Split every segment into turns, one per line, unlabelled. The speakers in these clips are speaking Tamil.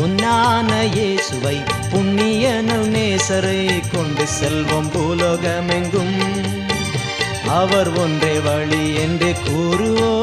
பொன்னான இயேசுவை புண்ணியனும் நேசரை கொண்டு செல்வம் பூலோகமெங்கும் அவர் ஒன்றே வழி என்று கூறுவோ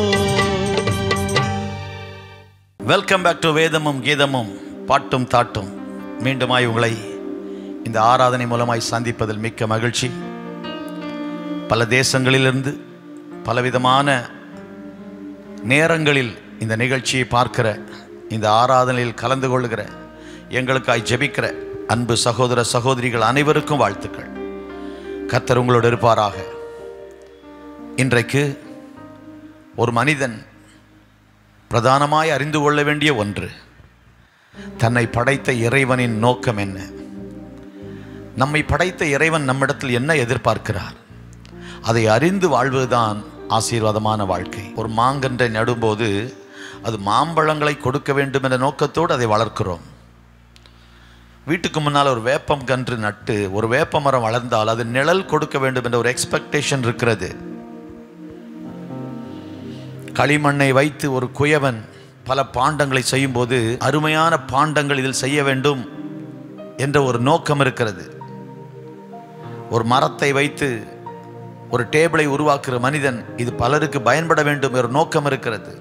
வெல்கம் பேக் டு வேதமும் கீதமும் பாட்டும் தாட்டும் மீண்டுமாய் உங்களை இந்த ஆராதனை மூலமாய் சந்திப்பதில் மிக்க மகிழ்ச்சி பல தேசங்களிலிருந்து பலவிதமான நேரங்களில் இந்த நிகழ்ச்சியை பார்க்கிற இந்த ஆராதனையில் கலந்து கொள்கிற எங்களுக்காய் ஜெபிக்கிற அன்பு சகோதர சகோதரிகள் அனைவருக்கும் வாழ்த்துக்கள் கர்த்தர் உங்களோடு இருப்பாராக இன்றைக்கு ஒரு மனிதன் பிரதானமாய் அறிந்து கொள்ள வேண்டிய ஒன்று தன்னை படைத்த இறைவனின் நோக்கம் என்ன நம்மை படைத்த இறைவன் நம்மிடத்தில் என்ன எதிர்பார்க்கிறார் அதை அறிந்து வாழ்வதுதான் ஆசீர்வாதமான வாழ்க்கை ஒரு மாங்கன்றை நடும்போது அது மாம்பழங்களை கொடுக்க வேண்டும் என்ற நோக்கத்தோடு அதை வளர்க்கிறோம் வீட்டுக்கு முன்னால் ஒரு வேப்பம் கன்று நட்டு ஒரு வேப்ப மரம் வளர்ந்தால் அது நிழல் கொடுக்க வேண்டும் என்ற ஒரு எக்ஸ்பெக்டேஷன் இருக்கிறது களிமண்ணை வைத்து ஒரு குயவன் பல பாண்டங்களை செய்யும்போது அருமையான பாண்டங்கள் இதில் செய்ய வேண்டும் என்ற ஒரு நோக்கம் இருக்கிறது ஒரு மரத்தை வைத்து ஒரு டேபிளை உருவாக்குற மனிதன் இது பலருக்கு பயன்பட வேண்டும் என்ற நோக்கம் இருக்கிறது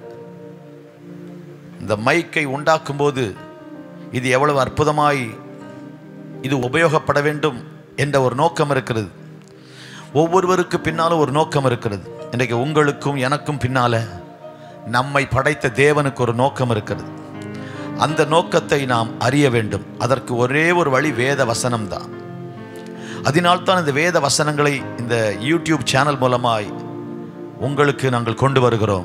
இந்த மைக்கை உண்டாக்கும் போது இது எவ்வளவு அற்புதமாய் இது உபயோகப்பட வேண்டும் என்ற ஒரு நோக்கம் இருக்கிறது ஒவ்வொருவருக்கு பின்னாலும் ஒரு நோக்கம் இருக்கிறது இன்றைக்கு உங்களுக்கும் எனக்கும் பின்னால நம்மை படைத்த தேவனுக்கு ஒரு நோக்கம் இருக்கிறது அந்த நோக்கத்தை நாம் அறிய வேண்டும் அதற்கு ஒரே ஒரு வழி வேத வசனம் தான் அதனால்தான் இந்த வேத வசனங்களை இந்த யூடியூப் சேனல் மூலமாய் உங்களுக்கு நாங்கள் கொண்டு வருகிறோம்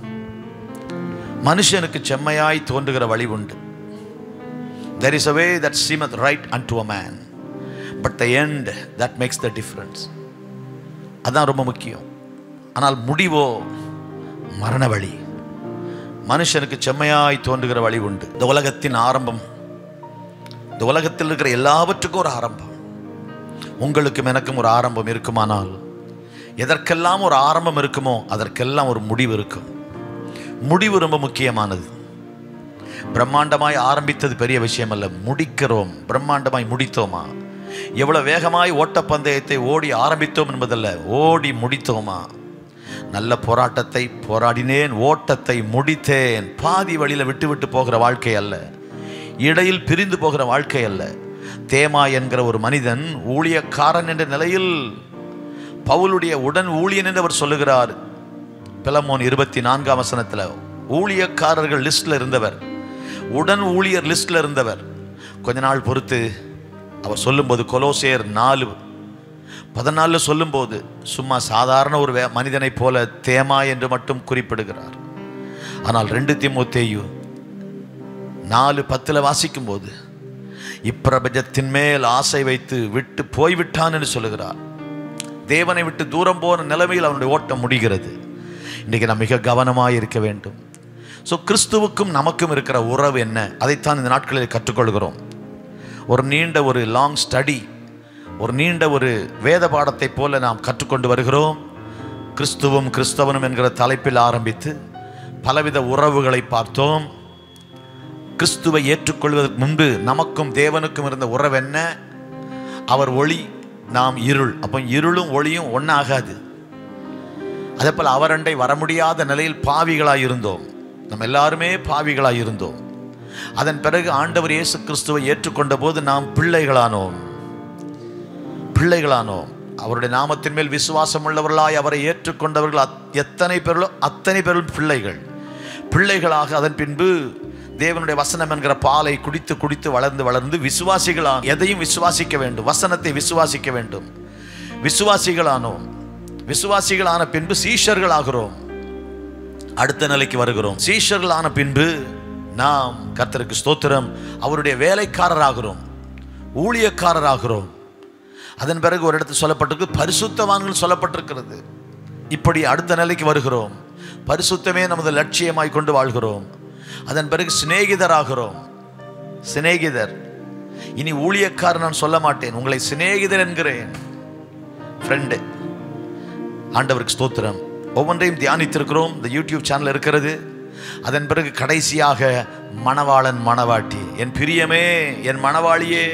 மனுஷனுக்கு செம்மையாய் தோன்றுகிற வழி உண்டு there is a way that seemeth right unto a man but the end that makes the difference அதான் ரொம்ப முக்கியம் ஆனால் முடிவோ மரண வழி மனுஷனுக்கு செம்மையாய் தோன்றுகிற வழி உண்டு இந்த உலகத்தின் ஆரம்பம் இந்த உலகத்தில் இருக்கிற எல்லாவற்றுக்கும் ஒரு ஆரம்பம் உங்களுக்கும் எனக்கும் ஒரு ஆரம்பம் இருக்குமானால் எதற்கெல்லாம் ஒரு ஆரம்பம் இருக்குமோ அதற்கெல்லாம் ஒரு முடிவு இருக்கும் முடிவு ரொம்ப முக்கியமானது பிரம்மாண்டமாய் ஆரம்பித்தது பெரிய விஷயம் அல்ல முடிக்கிறோம் பிரம்மாண்டமாய் முடித்தோமா எவ்வளவு வேகமாய் ஓட்டப்பந்தயத்தை ஓடி ஆரம்பித்தோம் என்பதல்ல ஓடி முடித்தோமா நல்ல போராட்டத்தை போராடினேன் ஓட்டத்தை முடித்தேன் பாதி வழியில் விட்டு விட்டு போகிற வாழ்க்கை அல்ல இடையில் பிரிந்து போகிற வாழ்க்கை அல்ல தேமா என்கிற ஒரு மனிதன் ஊழியக்காரன் என்ற நிலையில் பவுலுடைய உடன் ஊழியன் என்று அவர் சொல்லுகிறார் பிலமோன் இருபத்தி நான்காம் வசனத்தில் ஊழியக்காரர்கள் லிஸ்ட்ல இருந்தவர் உடன் ஊழியர் லிஸ்ட்ல இருந்தவர் கொஞ்ச நாள் பொறுத்து அவர் சொல்லும்போது கொலோசேர் நாலு பதினாலு சொல்லும்போது சும்மா சாதாரண ஒரு வே- மனிதனைப் போல தேமா என்று மட்டும் குறிப்பிடுகிறார் ஆனால் ரெண்டு திமுத்தேயு நாலு பத்தில் வாசிக்கும்போது இப்பிரபஞ்சத்தின் மேல் ஆசை வைத்து விட்டு போய்விட்டான் என்று சொல்லுகிறார் தேவனை விட்டு தூரம் போன நிலைமையில் அவனுடைய ஓட்டம் முடிகிறது இன்றைக்கு நாம் மிக கவனமாக இருக்க வேண்டும் ஸோ கிறிஸ்துவுக்கும் நமக்கும் இருக்கிற உறவு என்ன அதைத்தான் இந்த நாட்களில் கற்றுக்கொள்கிறோம் ஒரு நீண்ட ஒரு லாங் ஸ்டடி ஒரு நீண்ட ஒரு வேத பாடத்தை போல நாம் கற்றுக்கொண்டு வருகிறோம் கிறிஸ்துவும் கிறிஸ்தவனும் என்கிற தலைப்பில் ஆரம்பித்து பலவித உறவுகளை பார்த்தோம் கிறிஸ்துவை ஏற்றுக்கொள்வதற்கு முன்பு நமக்கும் தேவனுக்கும் இருந்த உறவு என்ன அவர் ஒளி நாம் இருள் அப்போ இருளும் ஒளியும் ஒன்றாகாது அதே போல் அவரண்டை வர முடியாத நிலையில் பாவிகளாய் இருந்தோம் நம்ம எல்லாருமே பாவிகளாய் இருந்தோம் அதன் பிறகு ஆண்டவர் இயேசு கிறிஸ்துவை ஏற்றுக்கொண்ட போது நாம் பிள்ளைகளானோம் பிள்ளைகளானோம் அவருடைய நாமத்தின் மேல் விசுவாசம் உள்ளவர்களாய் அவரை ஏற்றுக்கொண்டவர்கள் அத்- எத்தனை பேர்களோ அத்தனை பேரும் பிள்ளைகள் பிள்ளைகளாக அதன் பின்பு தேவனுடைய வசனம் என்கிற பாலை குடித்து குடித்து வளர்ந்து வளர்ந்து விசுவாசிகளான எதையும் விசுவாசிக்க வேண்டும் வசனத்தை விசுவாசிக்க வேண்டும் விசுவாசிகளானோம் விசுவாசிகளான பின்பு சீஷர்களாகிறோம் அடுத்த நிலைக்கு வருகிறோம் சீஷர்களான பின்பு நாம் கர்த்தருக்கு ஸ்தோத்திரம் அவருடைய வேலைக்காரராகிறோம் ஊழியக்காரராகிறோம் அதன் பிறகு ஒரு இடத்துல சொல்லப்பட்டிருக்கு பரிசுத்தவான்கள் சொல்லப்பட்டிருக்கிறது இப்படி அடுத்த நிலைக்கு வருகிறோம் பரிசுத்தமே நமது லட்சியமாய் கொண்டு வாழ்கிறோம் அதன் பிறகு சிநேகிதராகிறோம் சிநேகிதர் இனி ஊழியக்காரர் நான் சொல்ல மாட்டேன் உங்களை சிநேகிதர் என்கிறேன் ஃப்ரெண்டு ஆண்டவருக்கு ஸ்தோத்திரம் ஒவ்வொன்றையும் தியானித்திருக்கிறோம் இந்த யூடியூப் சேனல் இருக்கிறது அதன் பிறகு கடைசியாக மணவாளன் மணவாட்டி என் பிரியமே என் மணவாளியே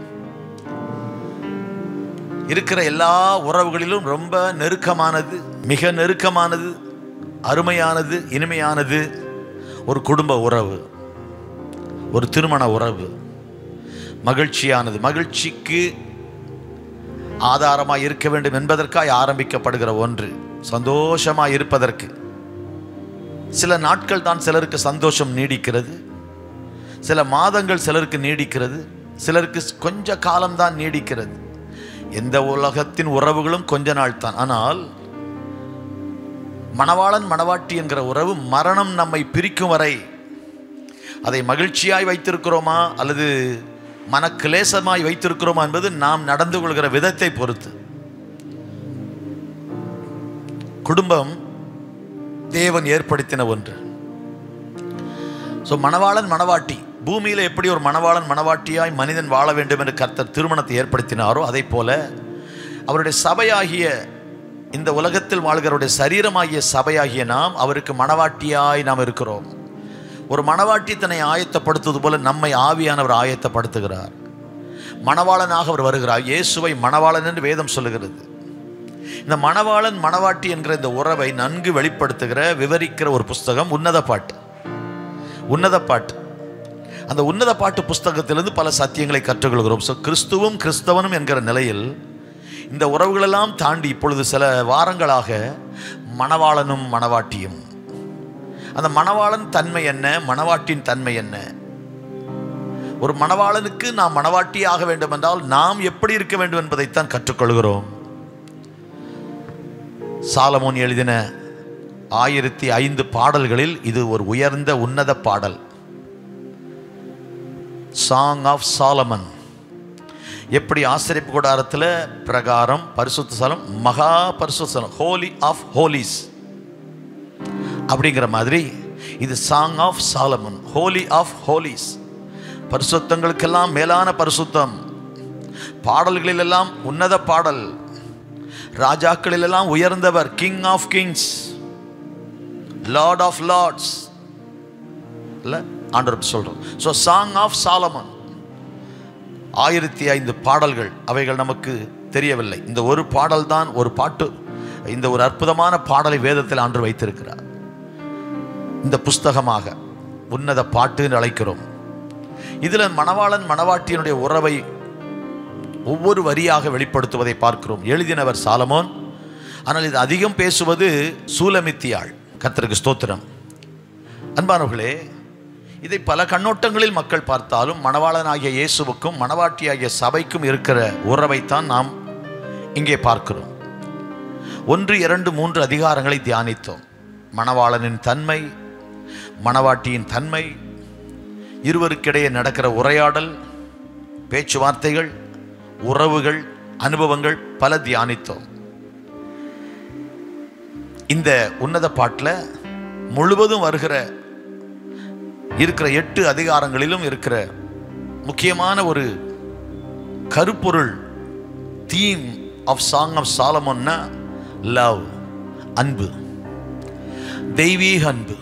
இருக்கிற எல்லா உறவுகளிலும் ரொம்ப நெருக்கமானது மிக நெருக்கமானது அருமையானது இனிமையானது ஒரு குடும்ப உறவு ஒரு திருமண உறவு மகிழ்ச்சியானது மகிழ்ச்சிக்கு ஆதாரமாக இருக்க வேண்டும் என்பதற்காக ஆரம்பிக்கப்படுகிற ஒன்று சந்தோஷமாக இருப்பதற்கு சில நாட்கள் தான் சிலருக்கு சந்தோஷம் நீடிக்கிறது சில மாதங்கள் சிலருக்கு நீடிக்கிறது சிலருக்கு கொஞ்ச காலம்தான் நீடிக்கிறது எந்த உலகத்தின் உறவுகளும் கொஞ்ச நாள் தான் ஆனால் மணவாளன் மணவாட்டி என்கிற உறவு மரணம் நம்மை பிரிக்கும் வரை அதை மகிழ்ச்சியாய் வைத்திருக்கிறோமா அல்லது மனக்கிலேசமாய் வைத்திருக்கிறோமா என்பது நாம் நடந்து கொள்கிற விதத்தை பொறுத்து குடும்பம் தேவன் ஏற்படுத்தின ஒன்று ஸோ மணவாளன் மணவாட்டி பூமியில் எப்படி ஒரு மணவாளன் மணவாட்டியாய் மனிதன் வாழ வேண்டும் என்று கர்த்தர் திருமணத்தை ஏற்படுத்தினாரோ அதே போல அவருடைய சபையாகிய இந்த உலகத்தில் வாழ்கிறவருடைய சரீரமாகிய சபையாகிய நாம் அவருக்கு மணவாட்டியாய் நாம் இருக்கிறோம் ஒரு மணவாட்டி தன்னை ஆயத்தப்படுத்துவது போல நம்மை ஆவியானவர் ஆயத்தப்படுத்துகிறார் மணவாளனாக அவர் வருகிறார் இயேசுவை மணவாளன் என்று வேதம் சொல்லுகிறது இந்த மணவாளன் மணவாட்டி என்கிற இந்த உறவை நன்கு வெளிப்படுத்துகிற விவரிக்கிற ஒரு புஸ்தகம் உன்னத பாட்டு உன்னத பாட்டு அந்த உன்னத பாட்டு புஸ்தகத்திலிருந்து பல சத்தியங்களை கற்றுக்கொள்கிறோம் ஸோ கிறிஸ்துவும் கிறிஸ்தவனும் என்கிற நிலையில் இந்த உறவுகளெல்லாம் தாண்டி இப்பொழுது சில வாரங்களாக மணவாளனும் மணவாட்டியும் அந்த மணவாளன் தன்மை என்ன மணவாட்டின் தன்மை என்ன ஒரு மணவாளனுக்கு நாம் மணவாட்டி ஆக வேண்டும் என்றால் நாம் எப்படி இருக்க வேண்டும் என்பதைத்தான் கற்றுக்கொள்கிறோம் சாலமோன் எழுதின ஆயிரத்தி ஐந்து பாடல்களில் இது ஒரு உயர்ந்த உன்னத பாடல் சாங் ஆஃப் சாலமன் எப்படி ஆசிரியப்பு கூடாரத்தில் பிரகாரம் பரிசுத்த ஸ்தலம் மகா பரிசுத்த ஸ்தலம் ஹோலி ஆஃப் ஹோலிஸ் அப்படிங்கிற மாதிரி இது song of Solomon holy of holies பரிசுத்தங்களுக்கெல்லாம் மேலான பரிசுத்தம் பாடல்களிலெல்லாம் உன்னத பாடல் ராஜாக்களிலெல்லாம் உயர்ந்தவர் king of kings lord of lords இல்லை ஆண்டவர் சொல்கிறோம் ஸோ சாங் ஆஃப் சாலமன் ஆயிரத்தி ஐந்து பாடல்கள் அவைகள் நமக்கு தெரியவில்லை இந்த ஒரு பாடல் தான் ஒரு பாட்டு இந்த ஒரு அற்புதமான பாடலை வேதத்தில் ஆண்டு வைத்திருக்கிறார் இந்த புஸ்தகமாக உன்னத பாட்டு என்று அழைக்கிறோம் இதில் மணவாளன் மணவாட்டியனுடைய உறவை ஒவ்வொரு வரியாக வெளிப்படுத்துவதை பார்க்கிறோம் எழுதினவர் சாலமோன் ஆனால் இது அதிகம் பேசுவது சூலமித்தியாள் கர்த்தருக்கு ஸ்தோத்திரம் அன்பானவர்களே இதை பல கண்ணோட்டங்களில் மக்கள் பார்த்தாலும் மணவாளனாகிய இயேசுவுக்கும் மணவாட்டியாகிய சபைக்கும் இருக்கிற உறவைத்தான் நாம் இங்கே பார்க்கிறோம் ஒன்று இரண்டு மூன்று அதிகாரங்களை தியானித்தோம் மணவாளனின் தன்மை மணவாட்டியின் தன்மை இருவருக்கிடையே நடக்கிற உரையாடல் பேச்சுவார்த்தைகள் உறவுகள் அனுபவங்கள் பல தியானித்தோம் இந்த உன்னத பாட்டில் முழுவதும் வருகிற இருக்கிற எட்டு அதிகாரங்களிலும் இருக்கிற முக்கியமான ஒரு கருப்பொருள் தீம் ஆஃப் சாங் ஆஃப் சாலமோன்னா லவ் அன்பு தெய்வீக அன்பு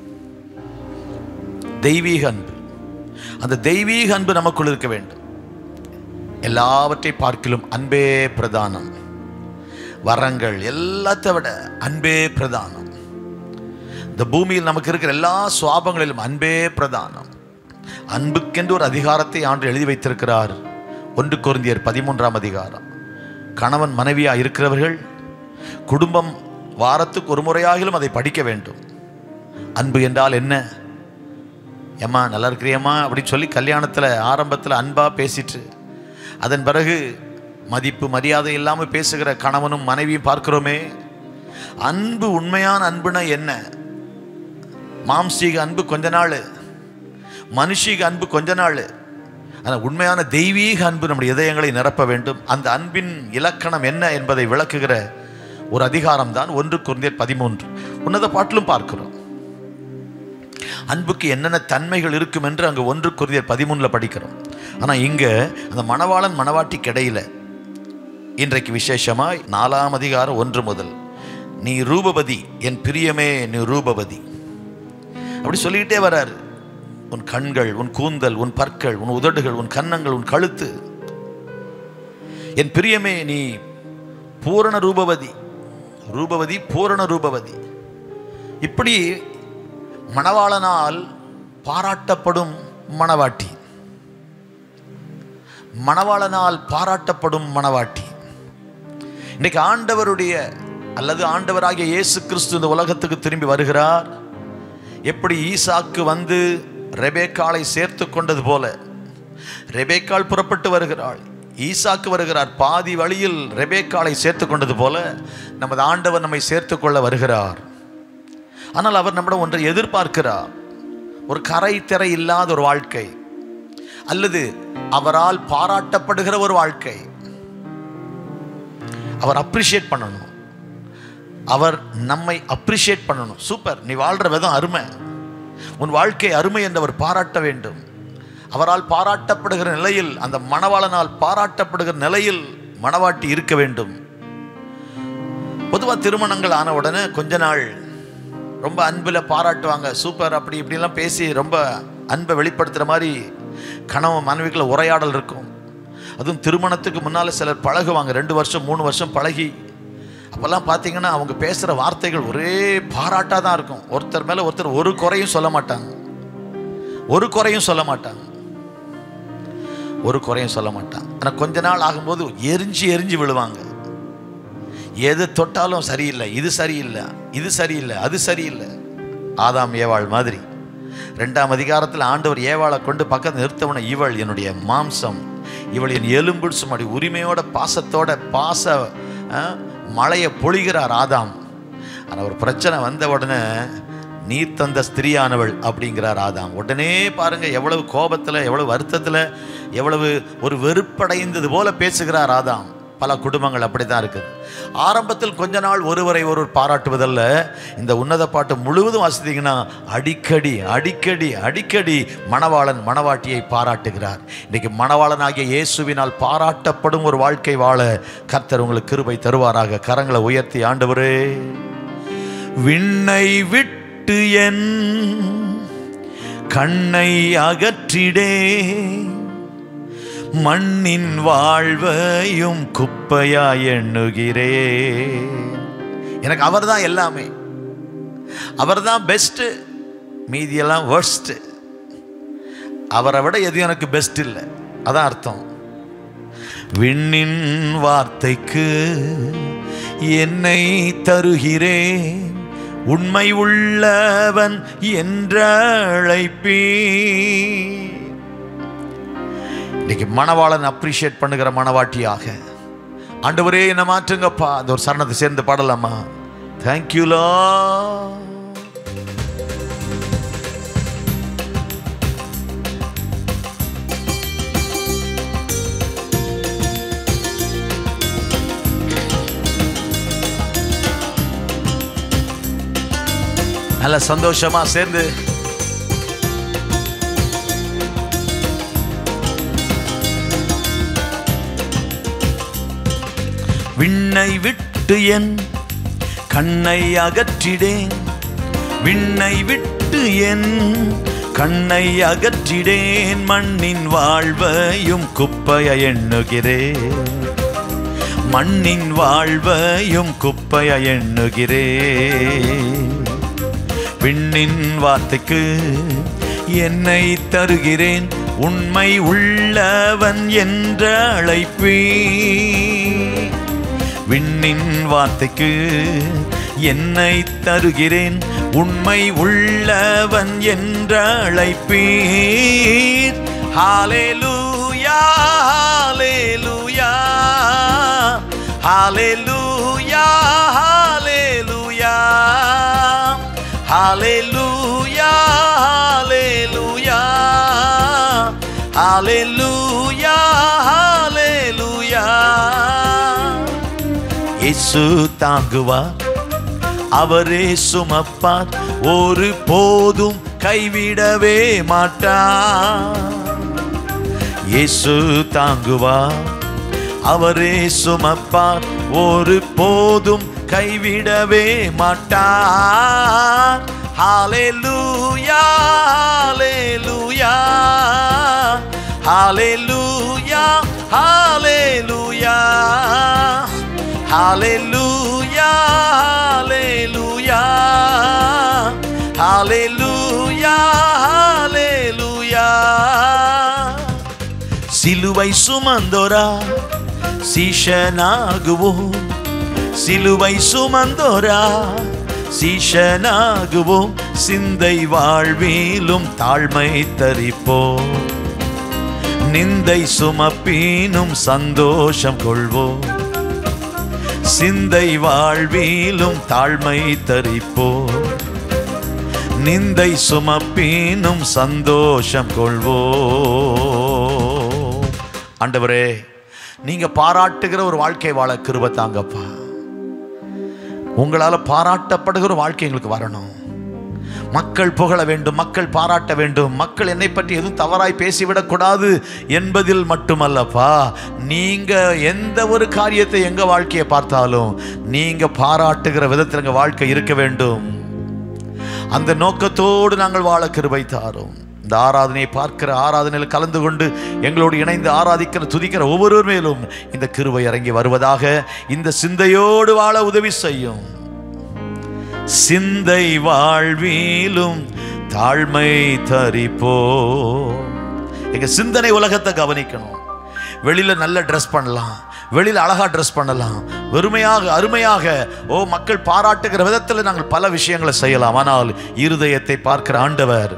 தெய்வீக அன்பு அந்த தெய்வீக அன்பு நமக்குள் இருக்க வேண்டும் எல்லாவற்றை பார்க்கிலும் அன்பே பிரதானம் வரங்கள் எல்லாத்தை விட அன்பே பிரதானம் இந்த பூமியில் நமக்கு இருக்கிற எல்லா சுவாபங்களிலும் அன்பே பிரதானம் அன்புக்கென்று ஒரு அதிகாரத்தை ஆண்டு எழுதி வைத்திருக்கிறார் ஒன்று குருந்தியர் பதிமூன்றாம் அதிகாரம் கணவன் மனைவியா இருக்கிறவர்கள் குடும்பம் வாரத்துக்கு ஒரு முறையாகிலும் அதை படிக்க வேண்டும் அன்பு என்றால் என்ன ஏம்மா நல்லா இருக்கிறியம்மா அப்படின்னு சொல்லி கல்யாணத்தில் ஆரம்பத்தில் அன்பாக பேசிட்டு அதன் பிறகு மதிப்பு மரியாதை இல்லாமல் பேசுகிற கணவனும் மனைவியும் பார்க்கிறோமே அன்பு உண்மையான அன்புனா என்ன மாம்சீக அன்பு கொஞ்ச நாள் மனுஷீக அன்பு கொஞ்ச நாள் ஆனால் உண்மையான தெய்வீக அன்பு நம்முடைய இதயங்களை நிரப்ப வேண்டும் அந்த அன்பின் இலக்கணம் என்ன என்பதை விளக்குகிற ஒரு அதிகாரம் தான் ஒன்று குருந்தியர் பதிமூன்று உன்னத பாட்டிலும் பார்க்கிறோம் அன்புக்கு என்னென்ன தன்மைகள் இருக்கும் என்று அங்கே ஒன்று குருந்தியர் பதிமூணில் படிக்கிறோம் ஆனால் இங்கே அந்த மணவாளன் மணவாட்டி கிடையில இன்றைக்கு விசேஷமாய் நாலாம் அதிகாரம் ஒன்று முதல் நீ ரூபவதி என் பிரியமே நீ ரூபவதி அப்படி சொல்லிக்கிட்டே வர்றாரு உன் கண்கள் உன் கூந்தல் உன் பற்கள் உன் உதடுகள் உன் கன்னங்கள் உன் கழுத்து என் பிரியமே நீ பூரண ரூபவதி ரூபவதி பூரண ரூபவதி இப்படி மணவாளனால் பாராட்டப்படும் மணவாட்டி மணவாளனால் பாராட்டப்படும் மணவாட்டி இன்னைக்கு ஆண்டவருடைய அல்லது ஆண்டவராகிய இயேசு கிறிஸ்து இந்த உலகத்துக்கு திரும்பி வருகிறார் எப்படி ஈசாக்கு வந்து ரெபேக்காளை சேர்த்து கொண்டது போல ரெபேக்காள் புறப்பட்டு வருகிறாள் ஈசாக்கு வருகிறார் பாதி வழியில் ரெபேக்காளை சேர்த்து கொண்டது போல நமது ஆண்டவர் நம்மை சேர்த்து கொள்ள வருகிறார் ஆனால் அவர் நம்மிடம் ஒன்றை எதிர்பார்க்கிறார் ஒரு கரை திரை இல்லாத ஒரு வாழ்க்கை அல்லது அவரால் பாராட்டப்படுகிற ஒரு வாழ்க்கை அவர் அப்ரிஷியேட் பண்ணணும் அவர் நம்மை அப்ரிஷியேட் பண்ணணும் சூப்பர் நீ வாழ்ற விதம் அருமை உன் வாழ்க்கை அருமை என்று அவர் பாராட்ட வேண்டும் அவரால் பாராட்டப்படுகிற நிலையில் அந்த மணவாளனால் பாராட்டப்படுகிற நிலையில் மணவாட்டி இருக்க வேண்டும் பொதுவாக திருமணங்கள் ஆன உடனே கொஞ்ச நாள் ரொம்ப அன்பில் பாராட்டுவாங்க சூப்பர் அப்படி இப்படிலாம் பேசி ரொம்ப அன்பை வெளிப்படுத்துகிற மாதிரி கணவன் மனைவிக்குள்ள உரையாடல் இருக்கும் அதுவும் திருமணத்துக்கு முன்னால் சிலர் பழகுவாங்க ரெண்டு வருஷம் மூணு வருஷம் பழகி அப்போல்லாம் பார்த்தீங்கன்னா அவங்க பேசுகிற வார்த்தைகள் ஒரே பாராட்டாக தான் இருக்கும் ஒருத்தர் மேலே ஒருத்தர் ஒரு குறையும் சொல்ல மாட்டாங்க ஒரு குறையும் சொல்ல மாட்டாங்க ஒரு குறையும் சொல்ல மாட்டாங்க ஆனால் கொஞ்ச நாள் ஆகும்போது எரிஞ்சு எரிஞ்சு விழுவாங்க எது தொட்டாலும் சரியில்லை இது சரியில்லை இது சரியில்லை அது சரியில்லை ஆதாம் ஏவாள் மாதிரி ரெண்டாம் அதிகாரத்தில் ஆண்டவர் ஏவாளை கொண்டு பக்கத்தில் நிறுத்தவன இவள் என்னுடைய மாம்சம் இவள் என் எலும்புடு சும்மாடி உரிமையோட பாசத்தோட பாச ஆ, மழையை பொழிகிறார் ஆதாம் ஆனால் ஒரு பிரச்சனை வந்த உடனே நீர் தந்த ஸ்திரியானவள் அப்படிங்கிறார் ஆதாம் உடனே பாருங்க எவ்வளவு கோபத்தில் எவ்வளவு வருத்தத்தில் எவ்வளவு ஒரு வெறுப்படைந்தது போல பேசுகிறார் ஆதாம் பல குடும்பங்கள் அப்படி தான் இருக்குது ஆரம்பத்தில் கொஞ்ச நாள் ஒருவரை ஒருவர் பாராட்டுவதல்ல இந்த உன்னத பாட்டு முழுவதும் வாசித்தீங்கன்னா அடிக்கடி அடிக்கடி அடிக்கடி மணவாளன் மணவாட்டியை பாராட்டுகிறார் இன்னைக்கு மணவாளனாகிய இயேசுவினால் பாராட்டப்படும் ஒரு வாழ்க்கை வாழ கர்த்தர் உங்களுக்கு கிருபை தருவாராக கரங்களை உயர்த்தி ஆண்டவரே விண்ணை விட்டு என் கண்ணை அகற்றிடே மண்ணின் வாழ்வையும் குப்பையாய் எண்ணுகிறேன் எனக்கு அவர்தான் எல்லாமே அவர்தான் பெஸ்ட்டு மீதியெல்லாம் worst அவரை விட எது எனக்கு பெஸ்ட் இல்லை அதான் அர்த்தம் விண்ணின் வார்த்தைக்கு என்னை தருகிறேன் உண்மை உள்ளவன் என்ற அழைப்பீ இன்னைக்கு மணவாளன் அப்ரிஷியேட் பண்ணுகிற மணவாட்டியாக ஆண்டவரே என்ன மாற்றுங்கப்பா அந்த ஒரு சரணத்தை சேர்ந்து பாடலாமா தேங்க்யூலா நல்ல சந்தோஷமா சேர்ந்து விண்ணை விட்டு என் கண்ணை அகற்றிடேன் விண்ணை விட்டு என் கண்ணை அகற்றிடேன் மண்ணின் வாழ்வையும் குப்பைய எண்ணுகிறேன் மண்ணின் வாழ்வையும் குப்பைய எண்ணுகிறேன் விண்ணின் வார்த்தைக்கு என்னை தருகிறேன் உண்மை உள்ளவன் என்ற அழைப்பீ விண்ணின் வார்த்தைக்கு என்னை தருகிறேன் உண்மை உள்ளவன் என்ற அழைப்பீர் ஹalleluya ஹalleluya ஹalleluya ஹalleluya ஹalleluya ஹalleluya ஹalleluya ஹalleluya இயேசு தாங்குவார் அவரே சுமப்பார் ஒரு போதும் கைவிடவே மாட்டார் இயேசு தாங்குவார் அவரே சுமப்பார் ஒரு போதும் கைவிடவே மாட்டார் ஹalleluya ஹalleluya ஹalleluya ஹalleluya ஹalleluya ஹalleluya ஹalleluya சிலுவை சுமந்தோரா சீஷனாகுவோம் சிலுவை சுமந்தோரா சீஷனாகுவோம் சிந்தை வாழ்விலும் தாழ்மை தரிப்போம் நிந்தை சுமப்பீனும் சந்தோஷம் கொள்வோம் சிந்தை வாழ்விலும் தாழ்மை தரிப்போம் நிந்தை சுமப்பீனும் சந்தோஷம் கொள்வோம் ஆண்டவரே நீங்க பாராட்டுகிற ஒரு வாழ்க்கை வாழ கிருப தாங்கப்பா உங்களால பாராட்டப்படுகிற ஒரு வாழ்க்கை எங்களுக்கு வரணும் மக்கள் புகழ வேண்டும் மக்கள் பாராட்ட வேண்டும் மக்கள் என்னை பற்றி எதுவும் தவறாய் பேசிவிடக்கூடாது என்பதில் மட்டுமல்லப்பா நீங்க எந்த ஒரு காரியத்தை எங்க வாழ்க்கையை பார்த்தாலும் நீங்க பாராட்டுகிற விதத்தில் எங்க வாழ்க்கை இருக்க வேண்டும் அந்த நோக்கத்தோடு நாங்கள் வாழ கிருபை தாரும் இந்த ஆராதனையை பார்க்கிற ஆராதனையில் கலந்து கொண்டு எங்களோடு இணைந்து ஆராதிக்கிற துதிக்கிற ஒவ்வொருவர் மேலும் இந்த கிருபை இறங்கி வருவதாக இந்த சிந்தையோடு வாழ உதவி செய்யும் சிந்தை வாழ்விலும் தாழ்மை தரிப்போ எங்க சிந்தனை உலகத்தை கவனிக்கணும் வெளியில நல்ல ட்ரெஸ் பண்ணலாம் வெளியில அழகா ட்ரெஸ் பண்ணலாம் வெறுமையாக அருமையாக ஓ மக்கள் பாராட்டுகிற விதத்தில் நாங்கள் பல விஷயங்களை செய்யலாம் ஆனால் இருதயத்தை பார்க்கிற ஆண்டவர்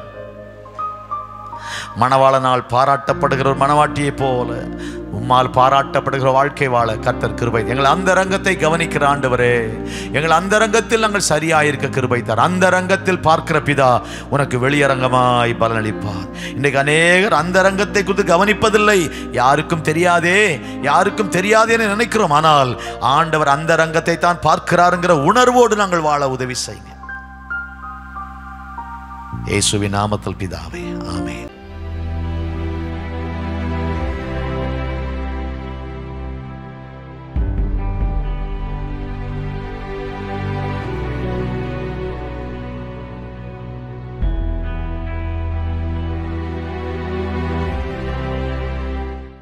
மணவாளனால் பாராட்டப்படுகிற ஒரு மணவாட்டியைப் போல உம்மால் பாராட்டப்படுகிற வாழ்க்கை வாழ கர்த்தர் கிருபை எங்கள் அந்த ரங்கத்தை கவனிக்கிற ஆண்டவரே எங்கள் அந்த ரங்கத்தில் நாங்கள் சரியாயிருக்க கிருபை தார் அந்த ரங்கத்தில் பார்க்கிற பிதா உனக்கு வெளியரங்கமாய் பலனளிப்பார் இன்றைக்கு அநேகர் அந்த ரங்கத்தை குறித்து கவனிப்பதில்லை யாருக்கும் தெரியாதே யாருக்கும் தெரியாதேன்னு நினைக்கிறோம் ஆனால் ஆண்டவர் அந்த ரங்கத்தை தான் பார்க்கிறாருங்கிற உணர்வோடு நாங்கள் வாழ உதவி செய்யுங்க இயேசுவின் நாமத்தில் பிதாவே ஆமென்